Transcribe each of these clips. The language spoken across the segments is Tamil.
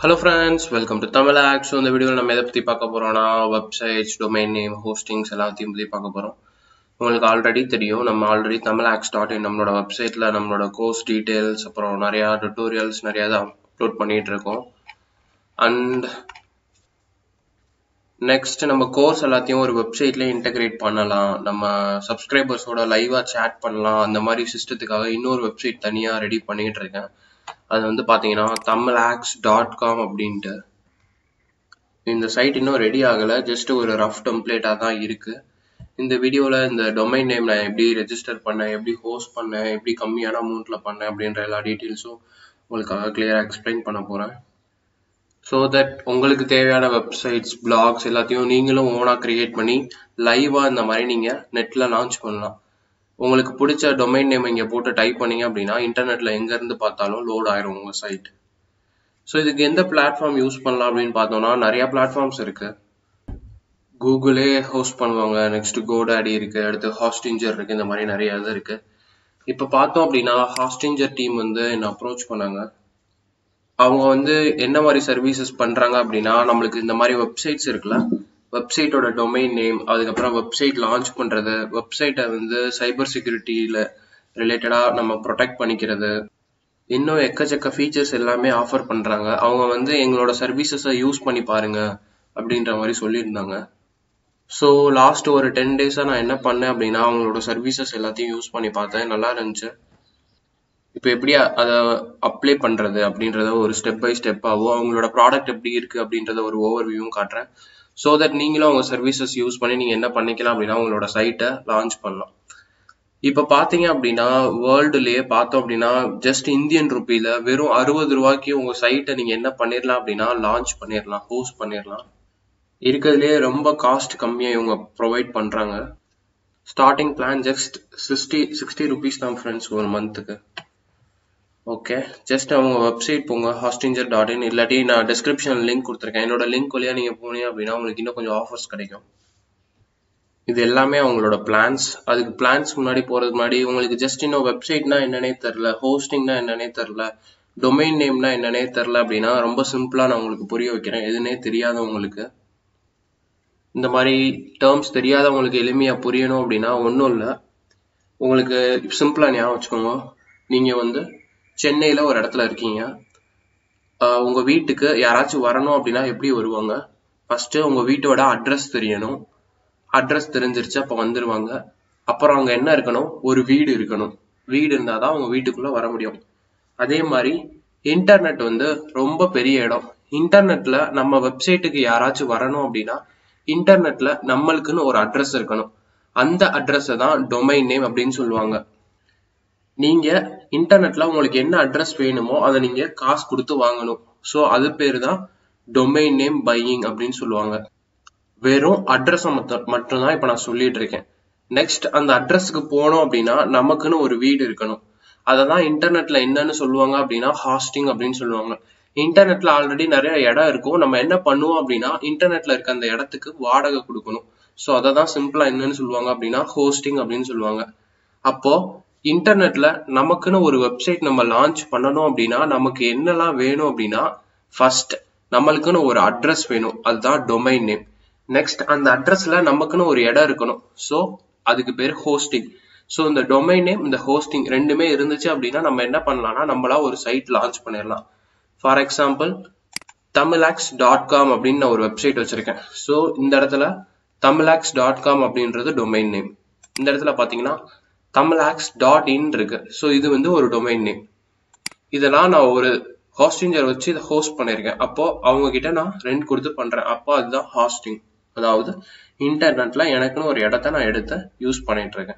hello friends welcome to Tamil hacks so இந்த வீடியோவில் நம்ம எதை பற்றி பார்க்க போகிறோம்னா வெப்சைட்ஸ் டொமைன் நேம் ஹோஸ்டிங்ஸ் எல்லாத்தையும் பற்றி பார்க்க போகிறோம் உங்களுக்கு ஆல்ரெடி தெரியும் நம்ம already Tamil hacks dot in நம்மளோட வெப்சைட்டில் நம்மளோட கோர்ஸ் டீட்டெயில்ஸ் அப்புறம் நிறையா டுட்டோரியல்ஸ் நிறையா தான் அப்லோட் பண்ணிகிட்டு இருக்கோம் அண்ட் நெக்ஸ்ட் நம்ம கோர்ஸ் எல்லாத்தையும் ஒரு வெப்சைட்லேயே இன்டகிரேட் பண்ணலாம் நம்ம சப்ஸ்கிரைபர்ஸோட லைவாக சேட் பண்ணலாம் அந்த மாதிரி சிஸ்டத்துக்காக இன்னொரு வெப்சைட் தனியாக ரெடி பண்ணிகிட்டு இருக்கேன் அது வந்து பார்த்தீங்கன்னா தமிழ் ஆக்ஸ் டாட் காம் அப்படின்ட்டு இந்த சைட் இன்னும் ரெடி ஆகலை ஜஸ்ட் ஒரு ரஃப் டெம்ப்ளேட்டாக தான் இருக்குது இந்த வீடியோவில் இந்த டொமைன் நேம் நான் எப்படி ரெஜிஸ்டர் பண்ணேன் எப்படி ஹோஸ்ட் பண்ணேன் எப்படி கம்மியான அமௌண்ட்டில் பண்ணேன் அப்படின்ற எல்லா டீட்டெயில்ஸும் உங்களுக்காக கிளியராக எக்ஸ்பிளைன் பண்ண போகிறேன் ஸோ தட் உங்களுக்கு தேவையான வெப்சைட்ஸ் பிளாக்ஸ் எல்லாத்தையும் நீங்களும் ஓனாக க்ரியேட் பண்ணி லைவாக இந்த மாதிரி நீங்கள் நெட்டில் லான்ச் பண்ணலாம் உங்களுக்கு பிடிச்ச டொமைன் நேம் இங்கே போட்டு டைப் பண்ணீங்க அப்படின்னா இன்டர்நெட்டில் எங்கேருந்து பார்த்தாலும் லோட் ஆயிரும் உங்கள் சைட் ஸோ இதுக்கு எந்த பிளாட்ஃபார்ம் யூஸ் பண்ணலாம் அப்படின்னு பார்த்தோம்னா நிறையா பிளாட்ஃபார்ம்ஸ் இருக்கு கூகுளே ஹோஸ்ட் பண்ணுவாங்க நெக்ஸ்ட் கோடாடி இருக்கு அடுத்து ஹாஸ்டிஞ்சர் இருக்கு இந்த மாதிரி நிறைய இது இருக்கு இப்போ பார்த்தோம் அப்படின்னா ஹாஸ்டிஞ்சர் டீம் வந்து என்ன அப்ரோச் பண்ணாங்க அவங்க வந்து என்ன மாதிரி சர்வீசஸ் பண்றாங்க அப்படின்னா நம்மளுக்கு இந்த மாதிரி வெப்சைட்ஸ் இருக்குல்ல வெப்சைட்டோட டொமைன் நேம் அதுக்கப்புறம் வெப்சைட் லான்ச் பண்றது வெப்சைட்டை வந்து சைபர் செக்யூரிட்டியில ரிலேட்டடா நம்ம ப்ரொடெக்ட் பண்ணிக்கிறது இன்னும் எக்கச்சக்க ஃபீச்சர்ஸ் எல்லாமே ஆஃபர் பண்றாங்க அவங்க வந்து எங்களோட சர்வீசஸை யூஸ் பண்ணி பாருங்க அப்படின்ற மாதிரி சொல்லியிருந்தாங்க ஸோ லாஸ்ட் ஒரு டென் டேஸாக நான் என்ன பண்ணேன் அப்படின்னா அவங்களோட சர்வீசஸ் எல்லாத்தையும் யூஸ் பண்ணி பார்த்தேன் நல்லா இருந்துச்சு இப்போ எப்படி அதை அப்ளை பண்ணுறது அப்படின்றத ஒரு ஸ்டெப் பை ஸ்டெப்பாகவோ அவங்களோட ப்ராடக்ட் எப்படி இருக்குது அப்படின்றத ஒரு ஓவர் வியூவும் காட்டுறேன் ஸோ தட் நீங்களும் அவங்க சர்வீசஸ் யூஸ் பண்ணி நீங்கள் என்ன பண்ணிக்கலாம் அப்படின்னா உங்களோட சைட்டை லான்ச் பண்ணலாம் இப்போ பார்த்தீங்க அப்படின்னா வேர்ல்டுலேயே பார்த்தோம் அப்படின்னா ஜஸ்ட் இந்தியன் ருப்பியில் வெறும் அறுபது ரூபாய்க்கு உங்கள் சைட்டை நீங்கள் என்ன பண்ணிடலாம் அப்படின்னா லான்ச் பண்ணிடலாம் ஹோஸ்ட் பண்ணிடலாம் இருக்கிறதுலே ரொம்ப காஸ்ட் கம்மியாக இவங்க ப்ரொவைட் பண்ணுறாங்க starting plan just sixty sixty rupees தான் ஃப்ரெண்ட்ஸ் ஒரு மந்த்துக்கு ஓகே ஜஸ்ட் அவங்க வெப்சைட் போங்க ஹாஸ்டிஞ்சர் டாட் இன் இல்லாட்டி நான் டிஸ்கிரிப்ஷன் லிங்க் கொடுத்துருக்கேன் என்னோட லிங்க் வழியாக நீங்கள் போனீங்க அப்படின்னா உங்களுக்கு இன்னும் கொஞ்சம் ஆஃபர்ஸ் கிடைக்கும் இது எல்லாமே அவங்களோட பிளான்ஸ் அதுக்கு பிளான்ஸ் முன்னாடி போகிறதுக்கு முன்னாடி உங்களுக்கு ஜஸ்ட் இன்னும் வெப்சைட்னா என்னன்னே தெரில ஹோஸ்டிங்னா என்னன்னே தெரில டொமைன் நேம்னா என்னன்னே தெரில அப்படின்னா ரொம்ப சிம்பிளாக நான் உங்களுக்கு புரிய வைக்கிறேன் எதுனே தெரியாதவங்களுக்கு இந்த மாதிரி டேர்ம்ஸ் தெரியாதவங்களுக்கு எளிமையாக புரியணும் அப்படின்னா ஒன்றும் இல்லை உங்களுக்கு சிம்பிளாக ஞாபகம் வச்சுக்கோங்க நீங்கள் வந்து சென்னையில் ஒரு இடத்துல இருக்கீங்க உங்கள் வீட்டுக்கு யாராச்சும் வரணும் அப்படின்னா எப்படி வருவாங்க ஃபஸ்ட்டு உங்கள் வீட்டோட அட்ரஸ் தெரியணும் அட்ரஸ் தெரிஞ்சிருச்சு அப்போ வந்துடுவாங்க அப்புறம் அங்கே என்ன இருக்கணும் ஒரு வீடு இருக்கணும் வீடு இருந்தால் தான் அவங்க வீட்டுக்குள்ளே வர முடியும் அதே மாதிரி இன்டர்நெட் வந்து ரொம்ப பெரிய இடம் இன்டர்நெட்டில் நம்ம வெப்சைட்டுக்கு யாராச்சும் வரணும் அப்படின்னா இன்டர்நெட்ல நம்மளுக்குன்னு ஒரு அட்ரஸ் இருக்கணும் அந்த அட்ரஸை தான் டொமைன் நேம் அப்படின்னு சொல்லுவாங்க நீங்க இன்டர்நெட்ல உங்களுக்கு என்ன அட்ரஸ் வேணுமோ அதை நீங்க காசு கொடுத்து வாங்கணும் ஸோ அது பேரு தான் டொமைன் நேம் பையிங் அப்படின்னு சொல்லுவாங்க வெறும் அட்ரஸை மட்டும்தான் இப்ப நான் சொல்லிட்டு இருக்கேன் நெக்ஸ்ட் அந்த அட்ரஸ்க்கு போனோம் அப்படின்னா நமக்குன்னு ஒரு வீடு இருக்கணும் அதை தான் இன்டர்நெட்ல என்னன்னு சொல்லுவாங்க அப்படின்னா ஹாஸ்டிங் அப்படின்னு சொல்லுவாங்க இன்டர்நெட்ல ஆல்ரெடி நிறைய இடம் இருக்கும் நம்ம என்ன பண்ணுவோம் அப்படின்னா இன்டர்நெட்ல இருக்க அந்த இடத்துக்கு வாடகை கொடுக்கணும் ஸோ அதை தான் சிம்பிளா என்னன்னு சொல்லுவாங்க அப்படின்னா ஹோஸ்டிங் அப்படின்னு சொல்லுவாங்க அப்போ இன்டர்நெட்ல நமக்குன்னு ஒரு வெப்சைட் நம்ம லான்ச் பண்ணணும் அப்படின்னா நமக்கு என்னெல்லாம் வேணும் அப்படின்னா ஃபர்ஸ்ட் நம்மளுக்குன்னு ஒரு அட்ரஸ் வேணும் அதுதான் டொமைன் நேம் நெக்ஸ்ட் அந்த அட்ரஸ்ல நமக்குன்னு ஒரு இடம் இருக்கணும் ஸோ அதுக்கு பேர் ஹோஸ்டிங் ஸோ இந்த டொமைன் நேம் இந்த ஹோஸ்டிங் ரெண்டுமே இருந்துச்சு அப்படின்னா நம்ம என்ன பண்ணலாம்னா நம்மளா ஒரு சைட் லான்ச் பண்ணிடலாம் for example Tamil hacks dot com அப்படின்னு நான் ஒரு வெப்சைட் வச்சிருக்கேன் ஸோ இந்த இடத்துல தமிழாக்ஸ் டாட் காம் அப்படின்றது டொமைன் நேம் இந்த இடத்துல பார்த்தீங்கன்னா தமிழாக்ஸ் டாட் இன் இருக்கு ஸோ இது வந்து ஒரு டொமைன் நேம் இதெல்லாம் நான் ஒரு ஹாஸ்டிஞ்சர் வச்சு இதை ஹோஸ்ட் பண்ணியிருக்கேன் அப்போ அவங்க கிட்ட நான் ரெண்ட் கொடுத்து பண்றேன் அப்போ அதுதான் ஹாஸ்டிங் அதாவது இன்டர்நெட்ல எனக்குன்னு ஒரு இடத்த நான் எடுத்து யூஸ் பண்ணிட்டு இருக்கேன்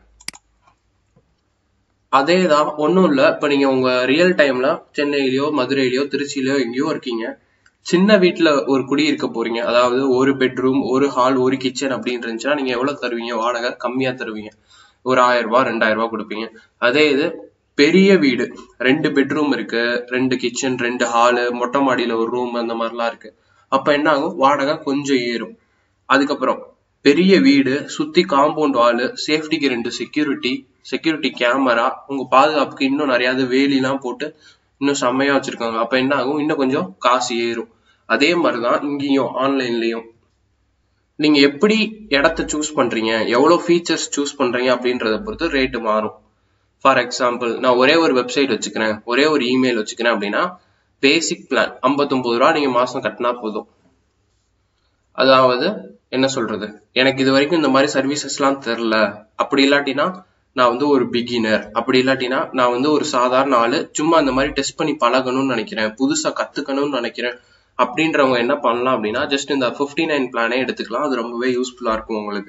அதே தான் ஒன்றும் இல்லை இப்போ நீங்கள் உங்கள் ரியல் டைமில் சென்னையிலையோ மதுரையிலையோ திருச்சியிலையோ எங்கேயோ இருக்கீங்க சின்ன வீட்டில் ஒரு குடி இருக்க போறீங்க அதாவது ஒரு பெட்ரூம் ஒரு ஹால் ஒரு கிச்சன் அப்படின்னு இருந்துச்சுன்னா நீங்கள் எவ்வளோ தருவீங்க வாடகை கம்மியாக தருவீங்க ஒரு ஆயிரம் ரூபாய் ரெண்டாயிரம் ரூபாய் கொடுப்பீங்க அதே இது பெரிய வீடு ரெண்டு பெட்ரூம் இருக்கு ரெண்டு கிச்சன் ரெண்டு ஹாலு மொட்டை மாடியில் ஒரு ரூம் அந்த மாதிரிலாம் இருக்கு அப்போ என்ன ஆகும் வாடகை கொஞ்சம் ஏறும் அதுக்கப்புறம் பெரிய வீடு சுத்தி காம்பவுண்ட் வாலு சேஃப்டிக்கு ரெண்டு செக்யூரிட்டி செக்யூரிட்டி கேமரா உங்க பாதுகாப்புக்கு இன்னும் நிறைய வேலிலாம் போட்டு இன்னும் செம்மையா வச்சிருக்காங்க அப்ப என்ன ஆகும் இன்னும் கொஞ்சம் காசு ஏறும் அதே மாதிரிதான் இங்கேயும் ஆன்லைன்லயும் நீங்க எப்படி இடத்த சூஸ் பண்றீங்க எவ்வளவு ஃபீச்சர்ஸ் சூஸ் பண்றீங்க அப்படின்றத பொறுத்து ரேட்டு மாறும் ஃபார் எக்ஸாம்பிள் நான் ஒரே ஒரு வெப்சைட் வச்சுக்கிறேன் ஒரே ஒரு இமெயில் வச்சுக்கிறேன் அப்படின்னா பேசிக் பிளான் ஐம்பத்தொன்பது ரூபா நீங்க மாசம் கட்டினா போதும் அதாவது என்ன சொல்றது எனக்கு இது வரைக்கும் இந்த மாதிரி சர்வீசஸ்லாம் தெரில அப்படி இல்லாட்டினா நான் வந்து ஒரு பிகினர் அப்படி இல்லாட்டினா நான் வந்து ஒரு சாதாரண ஆளு சும்மா அந்த மாதிரி டெஸ்ட் பண்ணி பழகணும்னு நினைக்கிறேன் புதுசா கத்துக்கணும்னு நினைக்கிறேன் அப்படின்றவங்க என்ன பண்ணலாம் அப்படின்னா ஜஸ்ட் இந்த ஃபிஃப்டி நைன் பிளானே எடுத்துக்கலாம் அது ரொம்பவே யூஸ்ஃபுல்லா இருக்கும் உங்களுக்கு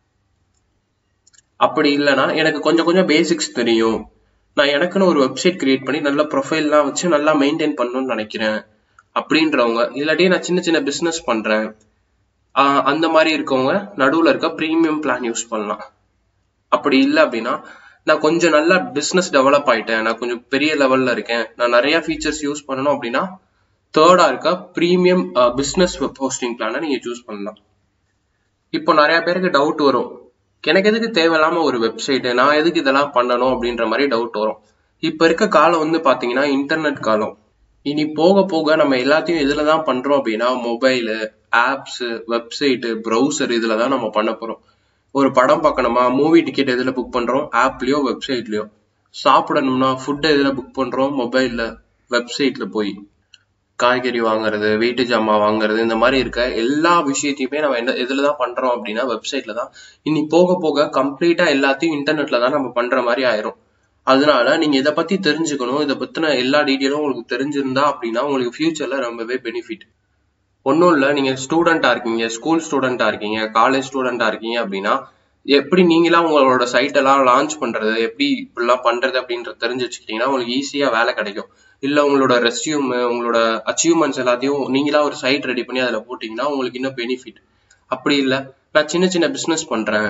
அப்படி இல்லைன்னா எனக்கு கொஞ்சம் கொஞ்சம் பேசிக்ஸ் தெரியும் நான் எனக்குன்னு ஒரு வெப்சைட் கிரியேட் பண்ணி நல்ல ப்ரொஃபைல்லாம் வச்சு நல்லா மெயின்டைன் பண்ணணும்னு நினைக்கிறேன் அப்படின்றவங்க இல்லாட்டி நான் சின்ன சின்ன பிசினஸ் பண்றேன் ஆஹ் அந்த மாதிரி இருக்கவங்க நடுவுல இருக்க ப்ரீமியம் பிளான் யூஸ் பண்ணலாம் அப்படி இல்லை அப்படின்னா நான் கொஞ்சம் நல்லா பிசினஸ் டெவலப் ஆயிட்டேன் நான் கொஞ்சம் பெரிய லெவல்ல இருக்கேன் நான் நிறைய ஃபீச்சர்ஸ் யூஸ் பண்ணணும் அப்படின்னா தேர்டா இருக்க ப்ரீமியம் பிசினஸ் வெப் ஹோஸ்டிங் பிளானை நீங்க சூஸ் பண்ணலாம் இப்போ நிறைய பேருக்கு டவுட் வரும் எனக்கு எதுக்கு தேவையில்லாம ஒரு வெப்சைட் நான் எதுக்கு இதெல்லாம் பண்ணணும் அப்படின்ற மாதிரி டவுட் வரும் இப்ப இருக்க காலம் வந்து பாத்தீங்கன்னா இன்டர்நெட் காலம் இனி போக போக நம்ம எல்லாத்தையும் இதுல தான் பண்றோம் அப்படின்னா மொபைலு ஆப்ஸ் வெப்சைட்டு ப்ரௌசர் இதுல தான் நம்ம பண்ண போறோம் ஒரு படம் பார்க்கணுமா மூவி டிக்கெட் எதுல புக் பண்றோம் ஆப்லயோ வெப்சைட்லயோ சாப்பிடணும்னா ஃபுட் எதுல புக் பண்றோம் மொபைல்ல வெப்சைட்ல போய் காய்கறி வாங்குறது வீட்டு ஜாமான் வாங்குறது இந்த மாதிரி இருக்க எல்லா விஷயத்தையுமே நம்ம என்ன எதுல தான் பண்றோம் அப்படின்னா வெப்சைட்ல தான் இனி போக போக கம்ப்ளீட்டா எல்லாத்தையும் இன்டர்நெட்ல தான் நம்ம பண்ற மாதிரி ஆயிரும் அதனால நீங்க இதை பத்தி தெரிஞ்சுக்கணும் இதை பத்தின எல்லா டீட்டெயிலும் உங்களுக்கு தெரிஞ்சிருந்தா அப்படின்னா உங்களுக்கு ஃபியூச்சர்ல ரொம்பவே பெனிஃபிட் ஒன்றும் இல்லை நீங்க ஸ்டூடெண்டா இருக்கீங்க ஸ்கூல் ஸ்டூடெண்டா இருக்கீங்க காலேஜ் ஸ்டூடெண்டா இருக்கீங்க அப்படின்னா எப்படி நீங்களா உங்களோட சைட் எல்லாம் லான்ச் பண்றது எப்படி இப்படிலாம் பண்றது அப்படின்றத தெரிஞ்சு வச்சுக்கிட்டீங்கன்னா உங்களுக்கு ஈஸியா வேலை கிடைக்கும் இல்ல உங்களோட ரெஸ்யூம் உங்களோட அச்சீவ்மெண்ட்ஸ் எல்லாத்தையும் நீங்களா ஒரு சைட் ரெடி பண்ணி அதுல போட்டீங்கன்னா உங்களுக்கு இன்னும் பெனிஃபிட் அப்படி இல்ல நான் சின்ன சின்ன பிசினஸ் பண்றேன்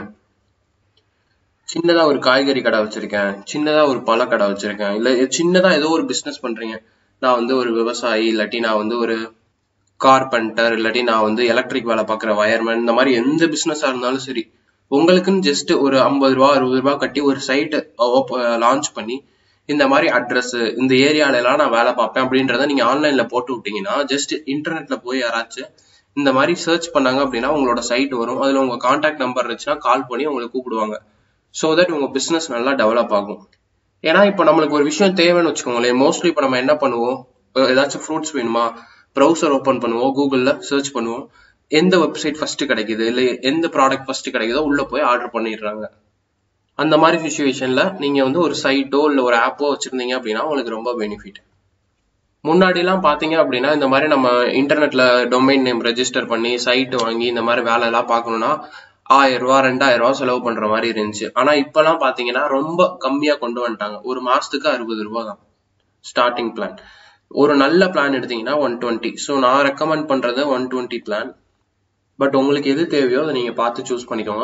சின்னதா ஒரு காய்கறி கடை வச்சிருக்கேன் சின்னதா ஒரு பழக்கடை வச்சிருக்கேன் இல்ல சின்னதா ஏதோ ஒரு பிசினஸ் பண்றீங்க நான் வந்து ஒரு விவசாயி இல்லாட்டி நான் வந்து ஒரு கார்பெண்டர் இல்லாட்டி நான் வந்து எலக்ட்ரிக் வேலை பார்க்குற வயர்மேன் இந்த மாதிரி எந்த பிசினஸா இருந்தாலும் சரி உங்களுக்குன்னு ஜஸ்ட் ஒரு ஐம்பது ரூபா அறுபது ரூபா கட்டி ஒரு சைட் லான்ச் பண்ணி இந்த மாதிரி அட்ரஸ் இந்த ஏரியால எல்லாம் நான் வேலை பார்ப்பேன் அப்படின்றத நீங்க ஆன்லைன்ல போட்டு விட்டீங்கன்னா ஜஸ்ட் இன்டர்நெட்ல போய் யாராச்சும் இந்த மாதிரி சர்ச் பண்ணாங்க அப்படின்னா உங்களோட சைட் வரும் அதுல உங்க கான்டாக்ட் நம்பர் இருந்துச்சுன்னா கால் பண்ணி உங்களை கூப்பிடுவாங்க ஸோ தட் உங்க பிசினஸ் நல்லா டெவலப் ஆகும் ஏன்னா இப்போ நம்மளுக்கு ஒரு விஷயம் தேவைன்னு வச்சுக்கோங்களேன் மோஸ்ட்லி இப்போ நம்ம என்ன பண்ணுவோம் ஏதாச்சும் ஃப்ரூட்ஸ் வேணுமா ப்ரௌசர் ஓப்பன் பண்ணுவோம் கூகுளில் சர்ச் பண்ணுவோம் எந்த வெப்சைட் ஃபர்ஸ்ட் கிடைக்குது இல்லை எந்த ப்ராடக்ட் ஃபர்ஸ்ட் கிடைக்குதோ உள்ள போய் ஆர்டர் பண்ணிடுறாங்க அந்த மாதிரி சுச்சுவேஷன்ல நீங்க வந்து ஒரு சைட்டோ இல்லை ஒரு ஆப்போ வச்சிருந்தீங்க அப்படின்னா உங்களுக்கு ரொம்ப பெனிஃபிட் முன்னாடி எல்லாம் பாத்தீங்க அப்படின்னா இந்த மாதிரி நம்ம இன்டர்நெட்ல டொமைன் நேம் ரெஜிஸ்டர் பண்ணி சைட் வாங்கி இந்த மாதிரி வேலை எல்லாம் பார்க்கணும்னா ஆயிரம் ரூபா ரெண்டாயிரம் ரூபா செலவு பண்ற மாதிரி இருந்துச்சு ஆனா இப்பெல்லாம் பாத்தீங்கன்னா ரொம்ப கம்மியா கொண்டு வந்துட்டாங்க ஒரு மாசத்துக்கு அறுபது ரூபா தான் ஸ்டார்டிங் பிளான் ஒரு நல்ல பிளான் எடுத்தீங்கன்னா ஒன் டுவெண்ட்டி ஸோ நான் ரெக்கமெண்ட் பண்றது ஒன் டுவெண்ட்டி பிளான் பட் உங்களுக்கு எது தேவையோ அதை நீங்க பார்த்து சூஸ் பண்ணிக்கோங்க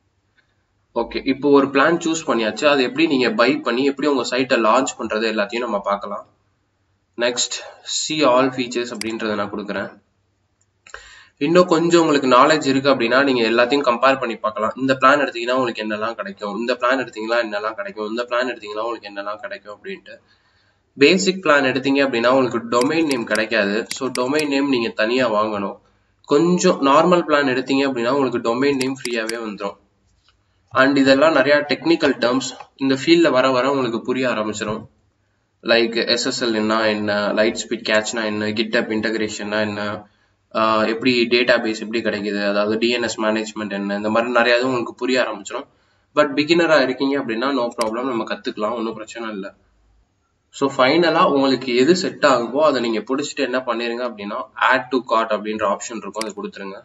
ஓகே இப்போ ஒரு பிளான் சூஸ் பண்ணியாச்சு அது எப்படி நீங்க பை பண்ணி எப்படி உங்க சைட்டை லான்ச் பண்றது எல்லாத்தையும் நம்ம பார்க்கலாம் நெக்ஸ்ட் சி ஆல் ஃபீச்சர்ஸ் அப்படின்றத நான் கொடுக்குறேன் இன்னும் கொஞ்சம் உங்களுக்கு நாலேஜ் இருக்கு அப்படின்னா நீங்க எல்லாத்தையும் கம்பேர் பண்ணி பார்க்கலாம் இந்த பிளான் எடுத்தீங்கன்னா உங்களுக்கு என்னெல்லாம் கிடைக்கும் இந்த பிளான் எடுத்தீங்கன்னா என்னெல்லாம் கிடைக்கும் இந்த பிளான் எடுத்தீங்கன்னா உங்களுக்கு என்னெல்லாம் கிடைக்கும் அப்படின்ட்டு பேசிக் பிளான் எடுத்தீங்க அப்படின்னா உங்களுக்கு டொமைன் நேம் கிடைக்காது ஸோ டொமைன் நேம் நீங்க தனியா வாங்கணும் கொஞ்சம் நார்மல் பிளான் எடுத்தீங்க அப்படின்னா உங்களுக்கு டொமைன் நேம் ஃப்ரீயாவே வந்துடும் அண்ட் இதெல்லாம் நிறைய டெக்னிக்கல் டேர்ம்ஸ் இந்த ஃபீல்ட்ல வர வர உங்களுக்கு புரிய ஆரம்பிச்சிடும் லைக் எஸ்எஸ்எல் என்ன என்ன லைட் ஸ்பீட் கேட்ச்னா என்ன கிட்டப் இன்டகிரேஷன்னா என்ன எப்படி டேட்டா பேஸ் எப்படி கிடைக்குது அதாவது டிஎன்எஸ் மேனேஜ்மெண்ட் என்ன இந்த மாதிரி நிறைய இது உங்களுக்கு புரிய ஆரம்பிச்சிடும் பட் பிகினரா இருக்கீங்க அப்படின்னா நோ ப்ராப்ளம் நம்ம கத்துக்கலாம் ஒன்றும் பிரச்சனை இல்லை ஸோ ஃபைனலா உங்களுக்கு எது செட் ஆகுமோ அதை நீங்க பிடிச்சிட்டு என்ன பண்ணிருங்க அப்படின்னா ஆட் டு கார்ட் அப்படின்ற ஆப்ஷன் இருக்கும் அதை கொடுத்துருங்க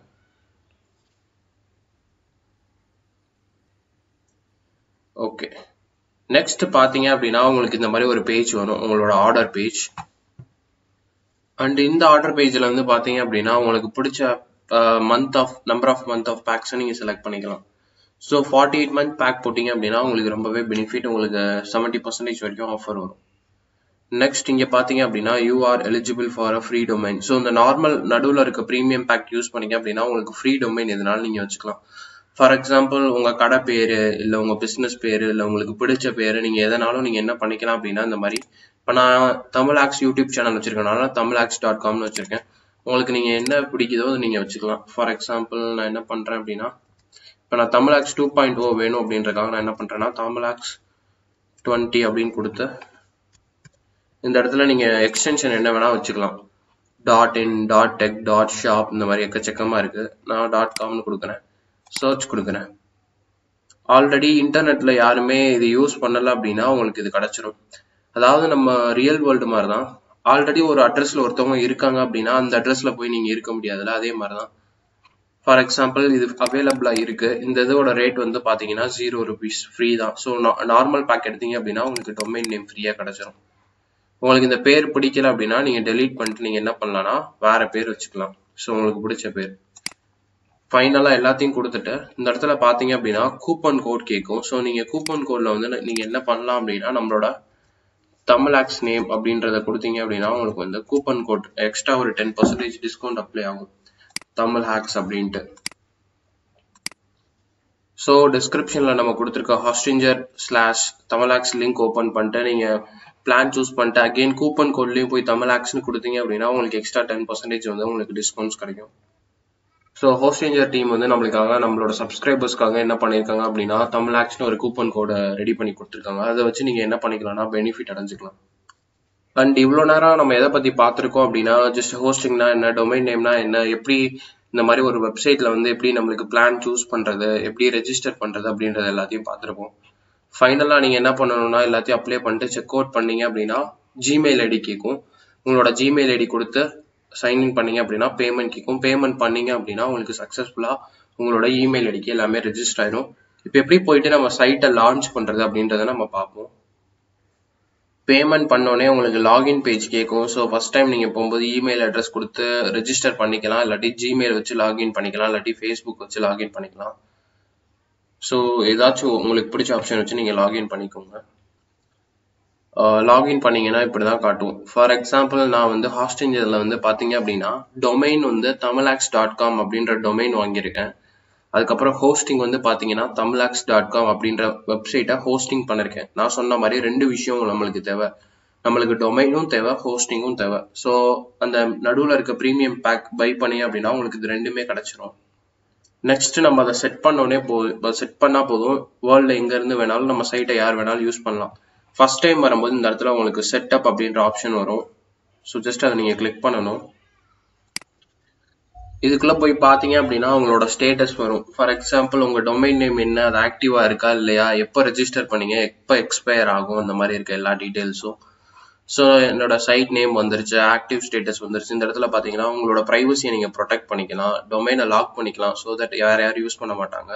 ஓகே நெக்ஸ்ட் பாத்தீங்க அப்படின்னா உங்களுக்கு இந்த மாதிரி ஒரு பேஜ் வரும் உங்களோட ஆர்டர் பேஜ் அண்ட் இந்த ஆர்டர் பேஜ்ல வந்து பாத்தீங்க அப்படின்னா உங்களுக்கு பிடிச்ச month of number of month of packs நீங்க செலக்ட் பண்ணிக்கலாம் so forty eight month pack போட்டீங்க அப்படின்னா உங்களுக்கு ரொம்பவே பெனிஃபிட் உங்களுக்கு செவன்டி பர்சன்டேஜ் வரைக்கும் ஆஃபர் வரும் நெக்ஸ்ட் இங்க பாத்தீங்க அப்படின்னா you are eligible for a free domain so இந்த நார்மல் நடுவில் இருக்க ப்ரீமியம் பேக் யூஸ் பண்ணீங்க அப்படின்னா உங்களுக்கு ஃப்ரீ டொமைன் எதனால நீங்க வச்சுக்கலாம் ஃபார் எக்ஸாம்பிள் உங்க கடை பேரு இல்ல உங்க பிசினஸ் பேரு இல்ல உங்களுக்கு பிடிச்ச பேரு நீங்க எதனாலும் நீங்க என்ன பண்ணிக்கலாம் அப்படின்னா இந்த மாதிரி இப்போ நான் தமிழ் ஆக்ஸ் யூடியூப் சேனல் வச்சிருக்கனால தமிழ் ஆக்ஸ் டாட் காம்னு வச்சிருக்கேன் உங்களுக்கு நீங்கள் என்ன பிடிக்குதோ அதை நீங்கள் வச்சுக்கலாம் ஃபார் எக்ஸாம்பிள் நான் என்ன பண்ணுறேன் அப்படின்னா இப்போ நான் Tamil hacks two point O வேணும் அப்படின்றக்காக நான் என்ன பண்ணுறேன்னா தமிழ் ஆக்ஸ் டுவெண்ட்டி அப்படின்னு கொடுத்து இந்த இடத்துல நீங்கள் எக்ஸ்டென்ஷன் என்ன வேணால் வச்சுக்கலாம் dot in dot tech dot shop இந்த மாதிரி எக்கச்சக்கமாக இருக்குது நான் டாட் காம்னு கொடுக்குறேன் சர்ச் கொடுக்குறேன் ஆல்ரெடி இன்டர்நெட்ல யாருமே இது யூஸ் பண்ணல அப்படின்னா உங்களுக்கு இது கிடைச்சிரும் அதாவது நம்ம ரியல் வேர்ல்டு மாதிரி தான் ஆல்ரெடி ஒரு அட்ரஸ்ல ஒருத்தவங்க இருக்காங்க அப்படின்னா அந்த அட்ரஸ்ல போய் நீங்க இருக்க முடியாதுல்ல அதே மாதிரி தான் ஃபார் எக்ஸாம்பிள் இது அவைலபிளா இருக்கு இந்த இதோட ரேட் வந்து பாத்தீங்கன்னா ஜீரோ ருபீஸ் ஃப்ரீ தான் ஸோ நார்மல் பேக் எடுத்தீங்க அப்படின்னா உங்களுக்கு டொமைன் நேம் ஃப்ரீயா கிடைச்சிரும் உங்களுக்கு இந்த பேர் பிடிக்கல அப்படின்னா நீங்க டெலீட் பண்ணிட்டு நீங்க என்ன பண்ணலாம்னா வேற பேர் வச்சுக்கலாம் ஸோ உங்களுக்கு பிடிச்ச பேர் ஃபைனலாக எல்லாத்தையும் கொடுத்துட்டு இந்த இடத்துல பார்த்தீங்க அப்படின்னா கூப்பன் கோட் கேட்கும் ஸோ நீங்கள் கூப்பன் கோடில் வந்து நீங்கள் என்ன பண்ணலாம் அப்படின்னா நம்மளோட தமிழ் ஆக்ஸ் நேம் அப்படின்றத கொடுத்தீங்க அப்படின்னா உங்களுக்கு வந்து கூப்பன் கோட் எக்ஸ்ட்ரா ஒரு டென் பர்சன்டேஜ் டிஸ்கவுண்ட் அப்ளை ஆகும் தமிழ் ஹேக்ஸ் அப்படின்ட்டு ஸோ டிஸ்கிரிப்ஷனில் நம்ம கொடுத்துருக்க Hostinger slash Tamil hacks link open பண்ணிட்டு நீங்கள் பிளான் சூஸ் பண்ணிட்டு அகெயின் கூப்பன் கோட்லேயும் போய் தமிழ் ஆக்ஸ்னு கொடுத்தீங்க அப்படின்னா உங்களுக்கு எக்ஸ்ட்ரா டென் பர்சன்டேஜ் வந்து உங்களுக்கு டிஸ்கவுண்ட்ஸ் கிடைக்கும் ஸோ ஹோஸ்டேஞ்சர் டீம் வந்து நம்மளுக்காக நம்மளோட சப்ஸ்கிரைபர்ஸ்க்காக என்ன பண்ணியிருக்காங்க அப்படின்னா தமிழ் ஆக்ஸ்னு ஒரு கூப்பன் கோடை ரெடி பண்ணி கொடுத்துருக்காங்க அதை வச்சு நீங்கள் என்ன பண்ணிக்கலாம்னா பெனிஃபிட் அடைஞ்சிக்கலாம் அண்ட் இவ்வளோ நேரம் நம்ம எதை பற்றி பார்த்துருக்கோம் அப்படின்னா ஜஸ்ட் ஹோஸ்டிங்னா என்ன டொமைன் நேம்னா என்ன எப்படி இந்த மாதிரி ஒரு வெப்சைட்ல வந்து எப்படி நம்மளுக்கு பிளான் சூஸ் பண்ணுறது எப்படி ரெஜிஸ்டர் பண்ணுறது அப்படின்றது எல்லாத்தையும் பார்த்துருப்போம் ஃபைனலாக நீங்கள் என்ன பண்ணணும்னா எல்லாத்தையும் அப்ளை பண்ணிட்டு செக் அவுட் பண்ணீங்க அப்படின்னா ஜிமெயில் ஐடி கேட்கும் உங்களோட ஜிமெயில் ஐடி கொடுத்து சைன்இன் பண்ணீங்க அப்படின்னா பேமெண்ட் கேட்கும் பேமெண்ட் பண்ணீங்க அப்படின்னா உங்களுக்கு சக்ஸஸ்ஃபுல்லாக உங்களோட இமெயில் ஐடிக்கு எல்லாமே ரெஜிஸ்டர் ஆயிடும் இப்போ எப்படி போயிட்டு நம்ம சைட்டை லான்ச் பண்ணுறது அப்படின்றத நம்ம பார்ப்போம் பேமெண்ட் பண்ணோடனே உங்களுக்கு லாகின் பேஜ் கேட்கும் ஸோ ஃபர்ஸ்ட் டைம் நீங்கள் போகும்போது இமெயில் அட்ரஸ் கொடுத்து ரெஜிஸ்டர் பண்ணிக்கலாம் இல்லாட்டி ஜிமெயில் வச்சு லாகின் பண்ணிக்கலாம் இல்லாட்டி ஃபேஸ்புக் வச்சு லாகின் பண்ணிக்கலாம் ஸோ ஏதாச்சும் உங்களுக்கு பிடிச்ச ஆப்ஷன் வச்சு நீங்கள் லாகின் பண்ணிக்கோங்க லாகின் பண்ணீங்கன்னா இப்படி தான் காட்டும் ஃபார் எக்ஸாம்பிள் நான் வந்து ஹாஸ்டிங் இதில் வந்து பார்த்தீங்க அப்படின்னா டொமைன் வந்து தமிழாக்ஸ் டாட் காம் அப்படின்ற டொமைன் வாங்கியிருக்கேன் அதுக்கப்புறம் ஹோஸ்டிங் வந்து பார்த்தீங்கன்னா தமிழாக்ஸ் டாட் காம் அப்படின்ற வெப்சைட்டை ஹோஸ்டிங் பண்ணியிருக்கேன் நான் சொன்ன மாதிரி ரெண்டு விஷயம் நம்மளுக்கு தேவை நம்மளுக்கு டொமைனும் தேவை ஹோஸ்டிங்கும் தேவை ஸோ அந்த நடுவில் இருக்க ப்ரீமியம் பேக் பை பண்ணி அப்படின்னா உங்களுக்கு இது ரெண்டுமே கிடைச்சிரும் நெக்ஸ்ட் நம்ம அதை செட் பண்ணோடனே போதும் செட் பண்ணால் போதும் வேர்ல்டில் எங்கேருந்து வேணாலும் நம்ம சைட்டை யார் வேணாலும் யூஸ் பண்ணலாம் ஃபர்ஸ்ட் டைம் வரும்போது இந்த இடத்துல உங்களுக்கு செட்டப் அப்படின்ற ஆப்ஷன் வரும் ஸோ ஜஸ்ட் அதை நீங்கள் கிளிக் பண்ணணும் இதுக்குள்ள போய் பார்த்தீங்க அப்படின்னா உங்களோட ஸ்டேட்டஸ் வரும் ஃபார் எக்ஸாம்பிள் உங்க டொமைன் நேம் என்ன அது ஆக்டிவா இருக்கா இல்லையா எப்போ ரெஜிஸ்டர் பண்ணீங்க எப்போ எக்ஸ்பயர் ஆகும் அந்த மாதிரி இருக்க எல்லா டீட்டெயில்ஸும் ஸோ என்னோட சைட் நேம் வந்துருச்சு ஆக்டிவ் ஸ்டேட்டஸ் வந்துருச்சு இந்த இடத்துல பார்த்தீங்கன்னா உங்களோட ப்ரைவசியை நீங்கள் ப்ரொடெக்ட் பண்ணிக்கலாம் டொமைனை லாக் பண்ணிக்கலாம் ஸோ தட் யார் யாரும் யூஸ் பண்ண மாட்டாங்க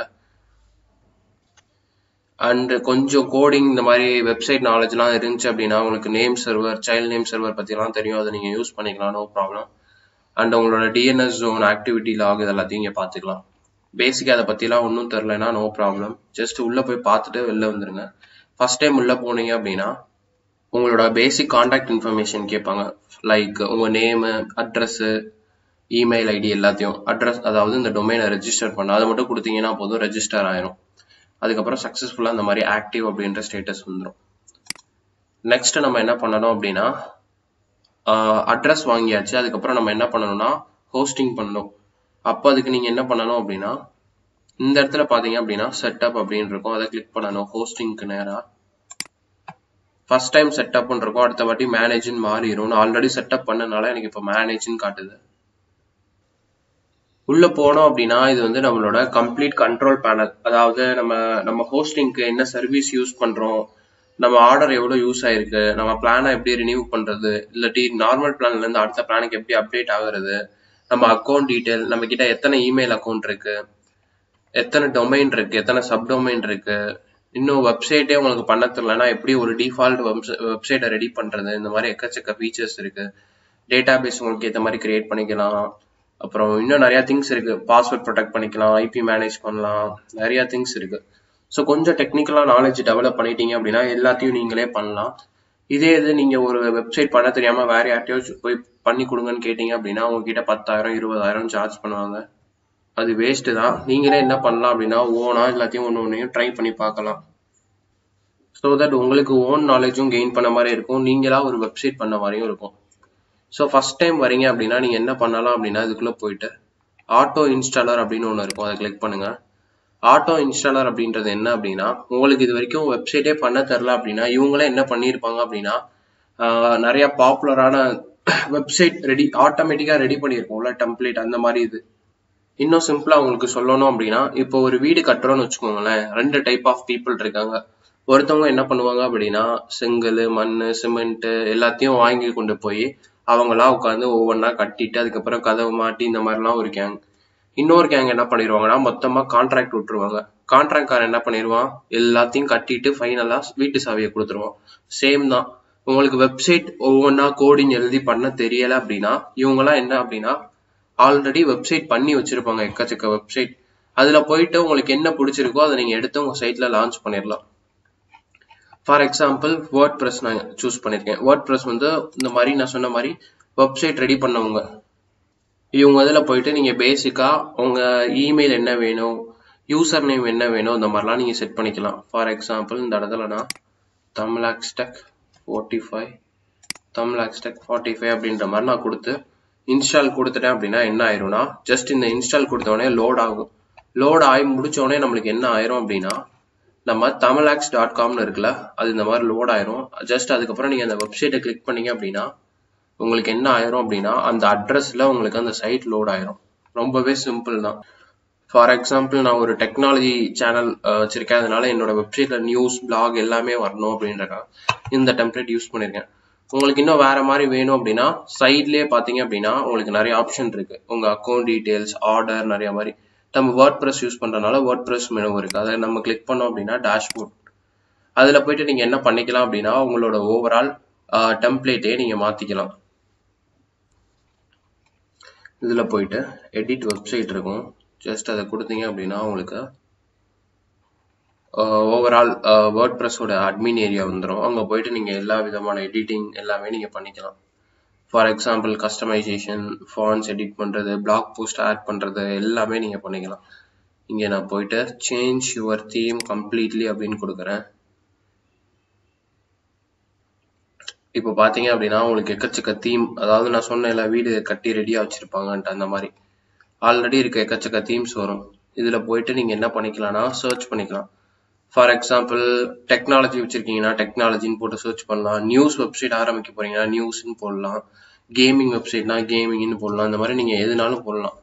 அண்ட் கொஞ்சம் கோடிங் இந்த மாதிரி வெப்சைட் நாலேஜ்லாம் இருந்துச்சு அப்படின்னா உங்களுக்கு name server child name server பற்றிலாம் தெரியும் அதை நீங்கள் யூஸ் பண்ணிக்கலாம் நோ ப்ராப்ளம் அண்ட் உங்களோட டிஎன்எஸ் ஜோன் ஆக்டிவிட்டி லாக் இது எல்லாத்தையும் இங்கே பார்த்துக்கலாம் பேசிக்காக அதை பற்றிலாம் ஒன்றும் தெரிலனா நோ ப்ராப்ளம் ஜஸ்ட் உள்ளே போய் பார்த்துட்டு வெளில வந்துருங்க ஃபர்ஸ்ட் டைம் உள்ளே போனீங்க அப்படின்னா உங்களோட பேசிக் காண்டாக்ட் இன்ஃபர்மேஷன் கேட்பாங்க லைக் உங்கள் நேமு அட்ரஸ்ஸு இமெயில் ஐடி எல்லாத்தையும் அட்ரஸ் அதாவது இந்த டொமைனை ரெஜிஸ்டர் பண்ண அதை மட்டும் கொடுத்தீங்கன்னா போதும் ரெஜிஸ்டர் ஆயிரும் அதுக்கப்புறம் சக்ஸஸ்ஃபுல்லாக இந்த மாதிரி ஆக்டிவ் அப்படின்ற ஸ்டேட்டஸ் வந்துடும் நெக்ஸ்ட் நம்ம என்ன பண்ணணும் அப்படின்னா அட்ரஸ் வாங்கியாச்சு அதுக்கப்புறம் நம்ம என்ன பண்ணணும்னா ஹோஸ்டிங் பண்ணணும் அப்போ அதுக்கு நீங்கள் என்ன பண்ணணும் அப்படின்னா இந்த இடத்துல பார்த்தீங்க அப்படின்னா செட்டப் அப்படின்னு இருக்கும் அதை கிளிக் பண்ணணும் ஹோஸ்டிங்க்கு நேராக ஃபர்ஸ்ட் டைம் செட்டப்னு இருக்கும் அடுத்த வாட்டி மேனேஜ்னு மாறிடும் நான் ஆல்ரெடி செட்டப் பண்ணனால எனக்கு இப்போ மேனேஜ்னு காட்டுது உள்ள போனோம் அப்படின்னா இது வந்து நம்மளோட கம்ப்ளீட் கண்ட்ரோல் பேனல் அதாவது நம்ம நம்ம ஹோஸ்டிங்க்கு என்ன சர்வீஸ் யூஸ் பண்றோம் நம்ம ஆர்டர் எவ்வளவு யூஸ் ஆயிருக்கு நம்ம பிளானை எப்படி ரினியூ பண்றது இல்லாட்டி நார்மல் பிளான்ல இருந்து அடுத்த பிளானுக்கு எப்படி அப்டேட் ஆகுறது நம்ம அக்கௌண்ட் டீடைல் நம்ம கிட்ட எத்தனை இமெயில் அக்கௌண்ட் இருக்கு எத்தனை டொமைன் இருக்கு எத்தனை சப் டொமைன் இருக்கு இன்னும் வெப்சைட்டே உங்களுக்கு பண்ண தெரியலனா எப்படி ஒரு டிஃபால்ட் வெப்சைட்டை ரெடி பண்றது இந்த மாதிரி எக்கச்சக்க ஃபீச்சர்ஸ் இருக்கு டேட்டா பேஸ் உங்களுக்கு ஏற்ற மாதிரி கிரியேட் பண்ணிக்கலாம் அப்புறம் இன்னும் நிறைய திங்ஸ் இருக்கு பாஸ்வேர்ட் ப்ரொடெக்ட் பண்ணிக்கலாம் ஐபி மேனேஜ் பண்ணலாம் நிறைய திங்ஸ் இருக்கு ஸோ கொஞ்சம் டெக்னிக்கலா நாலேஜ் டெவலப் பண்ணிட்டீங்க அப்படின்னா எல்லாத்தையும் நீங்களே பண்ணலாம் இதே இது நீங்க ஒரு வெப்சைட் பண்ண தெரியாம வேற யார்ட்டையும் போய் பண்ணி கொடுங்கன்னு கேட்டீங்க அப்படின்னா உங்ககிட்ட பத்தாயிரம் இருபதாயிரம் சார்ஜ் பண்ணுவாங்க அது வேஸ்ட் தான் நீங்களே என்ன பண்ணலாம் அப்படின்னா ஓனா எல்லாத்தையும் ஒன்று ஒன்றையும் ட்ரை பண்ணி பார்க்கலாம் ஸோ தட் உங்களுக்கு ஓன் நாலேஜும் கெயின் பண்ண மாதிரி இருக்கும் நீங்களா ஒரு வெப்சைட் பண்ண மாதிரியும் இருக்கும் ஸோ ஃபர்ஸ்ட் டைம் வரீங்க அப்படின்னா நீங்கள் என்ன பண்ணலாம் அப்படின்னா இதுக்குள்ளே போயிட்டு ஆட்டோ இன்ஸ்டாலர் அப்படின்னு ஒன்று இருக்கும் அதை கிளிக் பண்ணுங்க ஆட்டோ இன்ஸ்டாலர் அப்படின்றது என்ன அப்படின்னா உங்களுக்கு இது வரைக்கும் வெப்சைட்டே பண்ண தெரில அப்படின்னா இவங்களே என்ன பண்ணியிருப்பாங்க அப்படின்னா ஆஹ் நிறைய பாப்புலரான வெப்சைட் ரெடி ஆட்டோமேட்டிக்காக ரெடி பண்ணியிருக்கோம்ல டெம்ப்ளேட் அந்த மாதிரி இது இன்னும் சிம்பிளா உங்களுக்கு சொல்லணும் அப்படின்னா இப்போ ஒரு வீடு கட்டுறோம்னு வச்சுக்கோங்களேன் ரெண்டு டைப் ஆஃப் பீப்புள் இருக்காங்க ஒருத்தவங்க என்ன பண்ணுவாங்க அப்படின்னா செங்கல் மண் சிமெண்ட் எல்லாத்தையும் வாங்கி கொண்டு போய் அவங்களா உட்காந்து ஒவ்வொன்றா கட்டிட்டு அதுக்கப்புறம் கதவு மாட்டி இந்த மாதிரிலாம் ஒரு கேங் இன்னொரு கேங் என்ன பண்ணிடுவாங்கன்னா மொத்தமா கான்ட்ராக்ட் விட்டுருவாங்க கான்ட்ராக்ட்காரன் என்ன பண்ணிடுவான் எல்லாத்தையும் கட்டிட்டு ஃபைனலா வீட்டு சாவியை கொடுத்துருவான் சேம் தான் உங்களுக்கு வெப்சைட் ஒவ்வொன்றா கோடிங் எழுதி பண்ண தெரியல அப்படின்னா இவங்கெல்லாம் என்ன அப்படின்னா ஆல்ரெடி வெப்சைட் பண்ணி வச்சிருப்பாங்க எக்கச்சக்க வெப்சைட் அதுல போயிட்டு உங்களுக்கு என்ன பிடிச்சிருக்கோ அதை நீங்க எடுத்து உங்க சைட்ல லான்ச் பண்ணிடலாம் ஃபார் எக்ஸாம்பிள் வேர்ட் ப்ரெஸ் நான் சூஸ் பண்ணியிருக்கேன் வேர்ட் ப்ரெஸ் வந்து இந்த மாதிரி நான் சொன்ன மாதிரி வெப்சைட் ரெடி பண்ணவங்க இவங்க இதில் போயிட்டு நீங்க பேசிக்கா உங்க இமெயில் என்ன வேணும் யூசர் நேம் என்ன வேணும் இந்த மாதிரிலாம் நீங்க செட் பண்ணிக்கலாம் ஃபார் எக்ஸாம்பிள் இந்த இடத்துல நான் Tamil hacks tech forty five Tamil hacks tech forty five அப்படின்ற மாதிரி நான் கொடுத்து இன்ஸ்டால் கொடுத்துட்டேன் அப்படின்னா என்ன ஆயிரும்னா ஜஸ்ட் இந்த இன்ஸ்டால் கொடுத்த உடனே லோட் ஆகும் லோட் ஆகி முடிச்ச உடனே நம்மளுக்கு என்ன ஆயிரும் அப்படின்னா நம்ம தமிழாக்ஸ் டாட் காம்னு இருக்குல்ல அது இந்த மாதிரி லோட் ஆயிரும் ஜஸ்ட் அதுக்கப்புறம் நீங்க அந்த வெப்சைட்டை கிளிக் பண்ணீங்க அப்படின்னா உங்களுக்கு என்ன ஆயிரும் அப்படின்னா அந்த அட்ரஸ்ல உங்களுக்கு அந்த சைட் லோட் ஆயிரும் ரொம்பவே சிம்பிள் தான் ஃபார் எக்ஸாம்பிள் நான் ஒரு டெக்னாலஜி சேனல் வச்சிருக்கேன் அதனால என்னோட வெப்சைட்ல நியூஸ் பிளாக் எல்லாமே வரணும் அப்படின்றக்கா இந்த டெம்ப்ளேட் யூஸ் பண்ணிருக்கேன் உங்களுக்கு இன்னும் வேற மாதிரி வேணும் அப்படின்னா சைட்லயே பாத்தீங்க அப்படின்னா உங்களுக்கு நிறைய ஆப்ஷன் இருக்கு உங்க அக்கௌண்ட் டீடைல்ஸ் ஆர்டர் நிறைய மாதிரி நம்ம வேர்ட் ப்ரெஸ் யூஸ் பண்றதுனால வேர்ட் ப்ரெஸ் மெனு இருக்கு அதை நம்ம கிளிக் பண்ணோம் அப்படின்னா டேஷ்போர்ட் அதுல போயிட்டு நீங்க என்ன பண்ணிக்கலாம் அப்படின்னா உங்களோட ஓவரால் டெம்ப்ளேட்டே நீங்க மாத்திக்கலாம் இதுல போயிட்டு எடிட் வெப்சைட் இருக்கும் ஜஸ்ட் அதை கொடுத்தீங்க அப்படின்னா உங்களுக்கு ஓவரால் வேர்ட் ப்ரெஸ்ஸோட அட்மின் ஏரியா வந்துடும் அங்கே போயிட்டு நீங்கள் எல்லா விதமான எடிட்டிங் எல்லாமே நீங்கள் பண்ணிக்கலாம் for example customization fonts edit பண்ணுறது பிளாக் போஸ்ட் ஆட் பண்ணுறது எல்லாமே நீங்கள் பண்ணிக்கலாம் இங்கே நான் போயிட்டு சேஞ்ச் யுவர் தீம் கம்ப்ளீட்லி அப்படின்னு கொடுக்குறேன் இப்போ பார்த்தீங்க அப்படின்னா உங்களுக்கு எக்கச்சக்க தீம் அதாவது நான் சொன்ன எல்லா வீடு கட்டி ரெடியாக வச்சுருப்பாங்கன்ட்டு அந்த மாதிரி ஆல்ரெடி இருக்க எக்கச்சக்க தீம்ஸ் வரும் இதில் போயிட்டு நீங்கள் என்ன பண்ணிக்கலாம்னா சர்ச் பண்ணிக்கலாம் ஃபார் எக்ஸாம்பிள் டெக்னாலஜி வச்சிருக்கீங்கன்னா டெக்னாலஜின்னு போட்டு சர்ச் பண்ணலாம் நியூஸ் வெப்சைட் ஆரம்பிக்க போறீங்கன்னா நியூஸ்னு போடலாம் கேமிங் வெப்சைட்னா கேமிங்னு போடலாம் இந்த மாதிரி நீங்க எதுனாலும் போடலாம்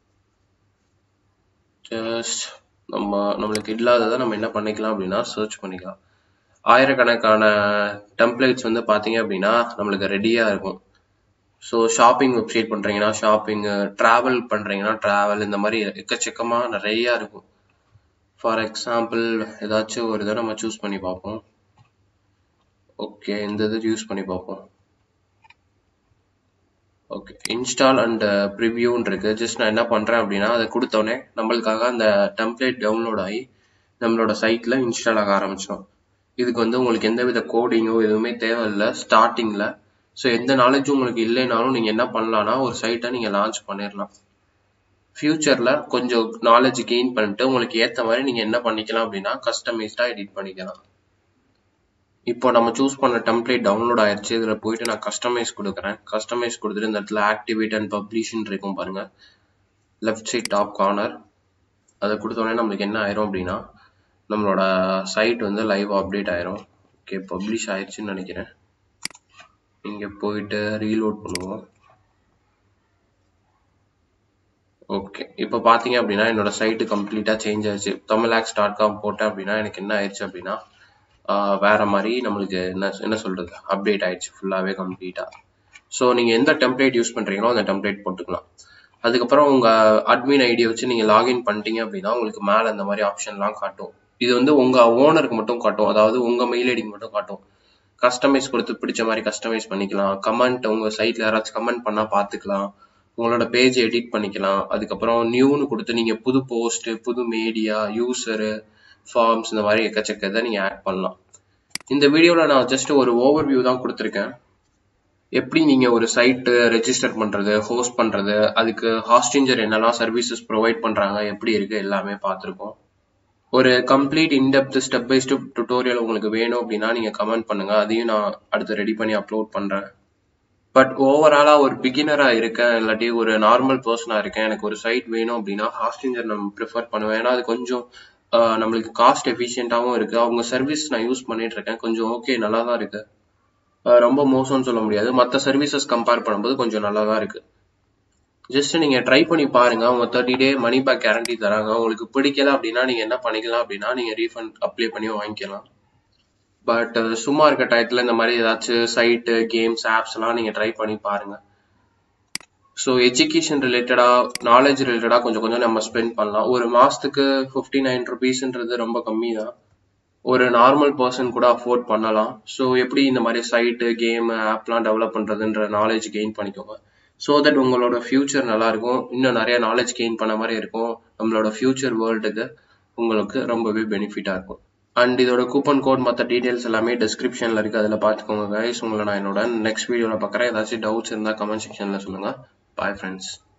ஜஸ்ட் நம்ம நம்மளுக்கு இல்லாததை நம்ம என்ன பண்ணிக்கலாம் அப்படின்னா சர்ச் பண்ணிக்கலாம் ஆயிரக்கணக்கான டெம்ப்ளேட்ஸ் வந்து பார்த்தீங்க அப்படின்னா நம்மளுக்கு ரெடியாக இருக்கும் ஸோ ஷாப்பிங் வெப்சைட் பண்ணுறீங்கன்னா ஷாப்பிங் ட்ராவல் பண்ணுறீங்கன்னா ட்ராவல் இந்த மாதிரி எக்கச்சக்கமாக நிறையா இருக்கும் ஃபார் எக்ஸாம்பிள் ஏதாச்சும் ஒரு இதை நம்ம சூஸ் பண்ணி பார்ப்போம் ஓகே இந்த இது யூஸ் பண்ணி பார்ப்போம் ஓகே இன்ஸ்டால் அண்ட் ப்ரிவியூன்னு இருக்கு ஜஸ்ட் நான் என்ன பண்ணுறேன் அப்படின்னா அதை கொடுத்தோடனே நம்மளுக்காக அந்த டெம்ப்ளேட் டவுன்லோட் ஆகி நம்மளோட சைட்டில் இன்ஸ்டால் ஆக ஆரம்பிச்சிடும் இதுக்கு வந்து உங்களுக்கு எந்த வித கோடிங்கோ எதுவுமே தேவையில்லை ஸ்டார்டிங்கில் ஸோ எந்த நாலேஜும் உங்களுக்கு இல்லைனாலும் நீங்கள் என்ன பண்ணலாம்னா ஒரு சைட்டை நீங்கள் லான்ச் பண்ணிடலாம் ஃபியூச்சரில் கொஞ்சம் நாலேஜ் கெயின் பண்ணிட்டு உங்களுக்கு ஏற்ற மாதிரி நீங்கள் என்ன பண்ணிக்கலாம் அப்படின்னா கஸ்டமைஸ்டாக எடிட் பண்ணிக்கலாம் இப்போ நம்ம சூஸ் பண்ண டெம்ப்ளேட் டவுன்லோட் ஆயிடுச்சு இதில் போயிட்டு நான் கஸ்டமைஸ் கொடுக்குறேன் கஸ்டமைஸ் கொடுத்துட்டு இந்த இடத்துல ஆக்டிவேட் அண்ட் பப்ளிஷ்னு இருக்கும் பாருங்க லெஃப்ட் சைட் டாப் கார்னர் அதை கொடுத்தோடனே நம்மளுக்கு என்ன ஆயிரும் அப்படின்னா நம்மளோட சைட் வந்து லைவ் அப்டேட் ஆயிரும் ஓகே பப்ளிஷ் ஆயிடுச்சுன்னு நினைக்கிறேன் இங்கே போயிட்டு ரீலோட் பண்ணுவோம் ஓகே இப்போ பார்த்தீங்க அப்படின்னா என்னோட சைட்டு கம்ப்ளீட்டாக சேஞ்ச் ஆயிடுச்சு தமிழாக்ஸ் டாட் காம் போட்டேன் அப்படின்னா எனக்கு என்ன ஆயிடுச்சு அப்படின்னா வேற மாதிரி நம்மளுக்கு என்ன என்ன சொல்றது அப்டேட் ஆயிடுச்சு ஃபுல்லாகவே கம்ப்ளீட்டாக ஸோ நீங்கள் எந்த டெம்ப்ளேட் யூஸ் பண்ணுறீங்களோ அந்த டெம்ப்ளேட் போட்டுக்கலாம் அதுக்கப்புறம் உங்கள் அட்மின் ஐடியை வச்சு நீங்கள் லாகின் பண்ணிட்டீங்க அப்படின்னா உங்களுக்கு மேலே இந்த மாதிரி ஆப்ஷன்லாம் காட்டும் இது வந்து உங்கள் ஓனருக்கு மட்டும் காட்டும் அதாவது உங்கள் மெயில் ஐடிக்கு மட்டும் காட்டும் கஸ்டமைஸ் கொடுத்து பிடிச்ச மாதிரி கஸ்டமைஸ் பண்ணிக்கலாம் கமெண்ட் உங்கள் சைட்டில் யாராச்சும் கமெண்ட் பண்ணால் பார்த்துக்கலாம் உங்களோட பேஜ் எடிட் பண்ணிக்கலாம் அதுக்கப்புறம் நியூன்னு கொடுத்து நீங்கள் புது போஸ்ட் புது மீடியா யூசரு ஃபார்ம்ஸ் இந்த மாதிரி எக்கச்சக்க இதை நீங்கள் ஆட் பண்ணலாம் இந்த வீடியோவில் நான் ஜஸ்ட் ஒரு ஓவர் வியூ தான் கொடுத்துருக்கேன் எப்படி நீங்கள் ஒரு சைட்டு ரெஜிஸ்டர் பண்ணுறது ஹோஸ்ட் பண்ணுறது அதுக்கு ஹாஸ்டிஞ்சர் என்னெல்லாம் சர்வீசஸ் ப்ரொவைட் பண்ணுறாங்க எப்படி இருக்கு எல்லாமே பார்த்துருக்கோம் ஒரு complete in depth step by step tutorial உங்களுக்கு வேணும் அப்படின்னா நீங்கள் கமெண்ட் பண்ணுங்கள் அதையும் நான் அடுத்து ரெடி பண்ணி அப்லோட் பண்ணுறேன் பட் ஓவராலா ஒரு பிகினரா இருக்கேன் இல்லாட்டி ஒரு நார்மல் பர்சனா இருக்கேன் எனக்கு ஒரு சைட் வேணும் அப்படின்னா ஹாஸ்டிஞ்சர் நம்ம ப்ரிஃபர் பண்ணுவேன் ஏன்னா அது கொஞ்சம் ஆஹ், நம்மளுக்கு காஸ்ட் எஃபிஷியன்ட்டாகவும் இருக்கு அவங்க சர்வீஸ் நான் யூஸ் பண்ணிட்டு இருக்கேன் கொஞ்சம் ஓகே நல்லா தான் இருக்கு ஆஹ், ரொம்ப மோசம்னு சொல்ல முடியாது மற்ற சர்வீசஸ் கம்பேர் பண்ணும்போது கொஞ்சம் நல்லா தான் இருக்கு ஜஸ்ட் நீங்க ட்ரை பண்ணி பாருங்க அவங்க thirty day money back guarantee தராங்க உங்களுக்கு பிடிக்கல அப்படின்னா நீங்க என்ன பண்ணிக்கலாம் அப்படின்னா நீங்க ரீஃபண்ட் அப்ளை பண்ணி வாங்கிக்கலாம் பட் சும்மா இருக்க டயத்துல இந்த மாதிரி ஏதாச்சும் சைட்டு கேம்ஸ் ஆப்ஸ் எல்லாம் நீங்க ட்ரை பண்ணி பாருங்க ஸோ எஜுகேஷன் ரிலேட்டடா நாலேஜ் ரிலேட்டடா கொஞ்சம் கொஞ்சம் நம்ம ஸ்பெண்ட் பண்ணலாம் ஒரு மாசத்துக்கு ஃபிஃப்டி நைன் ருபீஸ்ன்றது ரொம்ப கம்மி தான் ஒரு நார்மல் பர்சன் கூட அஃபோர்ட் பண்ணலாம் ஸோ எப்படி இந்த மாதிரி சைட்டு கேம் ஆப்லாம் டெவலப் பண்றதுன்ற நாலேஜ் கெயின் பண்ணிக்கோங்க ஸோ தட் உங்களோட ஃபியூச்சர் நல்லா இருக்கும் இன்னும் நிறைய நாலேஜ் கெயின் பண்ண மாதிரி இருக்கும் நம்மளோட ஃபியூச்சர் வேர்ல்டுக்கு உங்களுக்கு ரொம்பவே பெனிஃபிட்டா இருக்கும் அண்ட் இதோட கூப்பன் கோட் மற்ற டீடைல்ஸ் எல்லாமே டிஸ்கிரிப்ஷன்ல இருக்கு அதில் பார்த்துக்கோங்க கைஸ் உங்களை நான் என்னோட நெக்ஸ்ட் வீடியோவில் பார்க்குறேன் ஏதாச்சும் டவுட்ஸ் இருந்தால் கமெண்ட் செக்ஷன்ல சொல்லுங்க பாய் ஃப்ரெண்ட்ஸ்